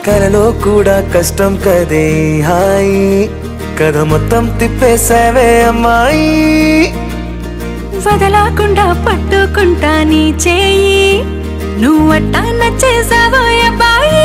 కలలో కూడా కష్టం కదే హాయి కథ మొత్తం తిప్పేసావే అమ్మాయి వదలకుండా పట్టుకుంటా నీ చేయి నువ్వట్టా నచ్చేసావో అబ్బాయి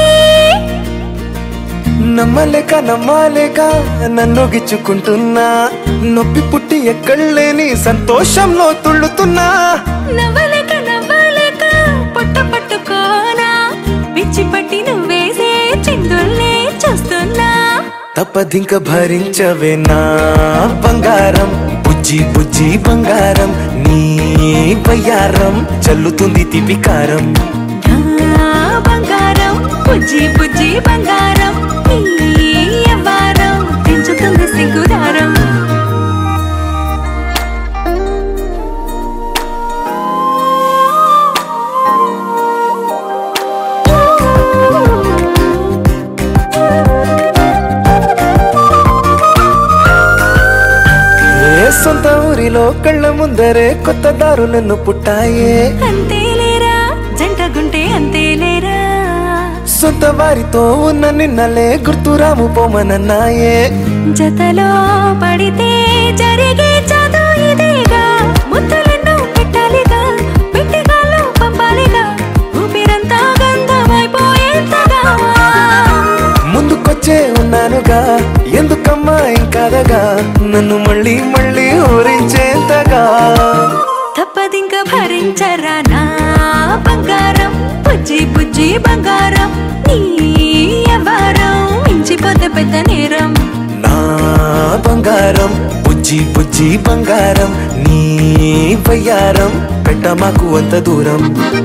నమ్మలేక నమ్మలేక నన్ను గిచ్చుకుంటున్నా నొప్పి పుట్టి ఎక్కడలేని సంతోషంలో తుళ్ళుతున్నా నవ్వలేక నవ్వలేక పొట్ట పట్టుకోనా పిచ్చి పట్టి నువ్వేసే చిందుల్నే చూస్తున్నా తప్పదింక భరించవే నా బంగారం బుజ్జి బుజ్జి బంగారం నీ బయ్యారం చల్లుతుంది తిపికారం నా బంగారం బుజ్జి బుజ్జి బంగారం నీ యవ్వారం పెంచుతుంది సిగ్గుదారం ఏ సొంత ఊరిలో కళ్ళ ముందరే కొత్త దారులను పుట్టాయే అంతేలేరా జంట గుంటే అంతేలేరా సొంత వారితో ఉన్న నిన్నలే గుర్తురాము పోమనన్నాయే జతలో పడితే జరిగే చదువు ఇదేగా ముద్దులెన్నో పెట్టాలిగా పెట్టిగాళ్ళు పంపాలిగా ఊపిరంతా గంధమైపోయేంతగా ముందుకొచ్చే ఉన్నానుగా ఎందుకమ్మా ఇంకాదగా నన్ను మళ్ళీ మళ్ళీ ఊరించేంతగా తప్పదింక భరించరా నా బంగారం బుజ్జి బుజ్జి బంగారం నీ యవ్వారం మించిపోతే పెద్ద నేరం నా బంగారం బుజ్జి బుజ్జి బంగారం నీ వయ్యారం పెట్ట మాకు అంత దూరం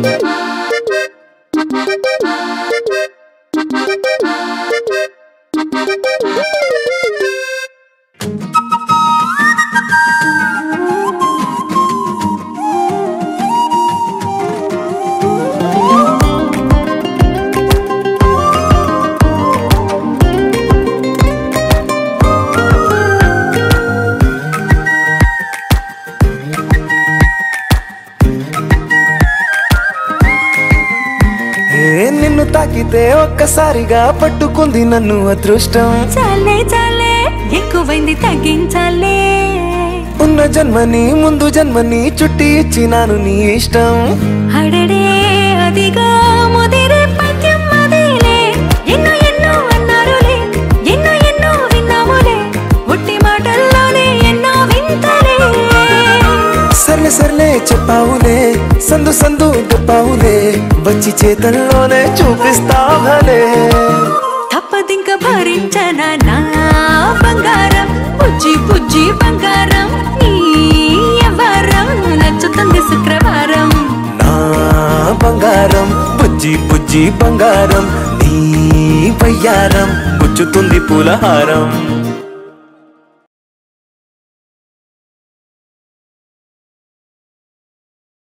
ఏ నిన్ను తాకితే ఒక్కసారిగా పట్టుకుంది నన్ను అదృష్టం చాలే చాలే ఎక్కువైంది తగ్గించాలే ఉన్న జన్మని ముందు జన్మని చుట్టి ఇచ్చినాను నీ ఇష్టం అడడే అదిగా ముదిరే పద్యం అదేలే ఎన్నో ఎన్నో అన్నారులే ఎన్నో ఎన్నో విన్నాములే ఒట్టి మాటల్లోనే ఎన్నో వింతలే సర్లే సర్లే చెప్పావులే సందు సందు చెప్పావులే వచ్చి చేతల్లోనే చూపిస్తావలే తప్పదింక భరించనా నా బంగారం బుజ్జి బుజ్జి బంగారం నీ యవ్వారం నచ్చుతుంది శుక్రవారం నా బంగారం బుజ్జి బుజ్జి బంగారం నీ వయ్యారం పుచ్చుతుంది పూలహారం